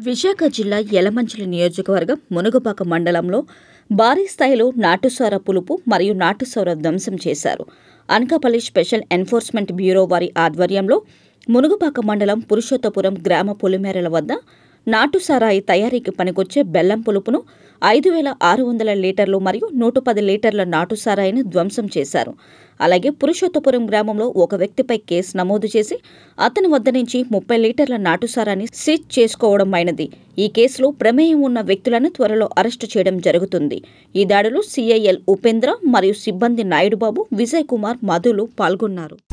విశాఖ జిల్లా యలమంచిలి నియోజకవర్గం మునుగపాక మండలంలో భారీ స్థాయిలో నాటుసార పులుపు మరియు నాటుసార ధ్వంసం చేశారు అనకాపల్లి స్పెషల్ ఎన్ఫోర్స్మెంట్ బ్యూరో వారి ఆధ్వర్యంలో మునుగపాక మండలం పురుషోత్తపురం గ్రామ పొలిమేరల వద్ద నాటుసారాయి తయారీకి పనికొచ్చే బెల్లం పులుపును ఐదు వేల ఆరు వందల లీటర్లు మరియు నూట పది లీటర్ల నాటుసారాయిని ధ్వంసం చేశారు అలాగే పురుషోత్తపురం గ్రామంలో ఒక వ్యక్తిపై కేసు నమోదు చేసి అతని వద్ద నుంచి ముప్పై లీటర్ల నాటుసారాన్ని సీజ్ చేసుకోవడం అయినది ఈ కేసులో ప్రమేయం ఉన్న వ్యక్తులను త్వరలో అరెస్టు చేయడం జరుగుతుంది ఈ దాడిలో సిఐఎల్ ఉపేంద్ర మరియు సిబ్బంది నాయుడుబాబు విజయ్ కుమార్ మధులు పాల్గొన్నారు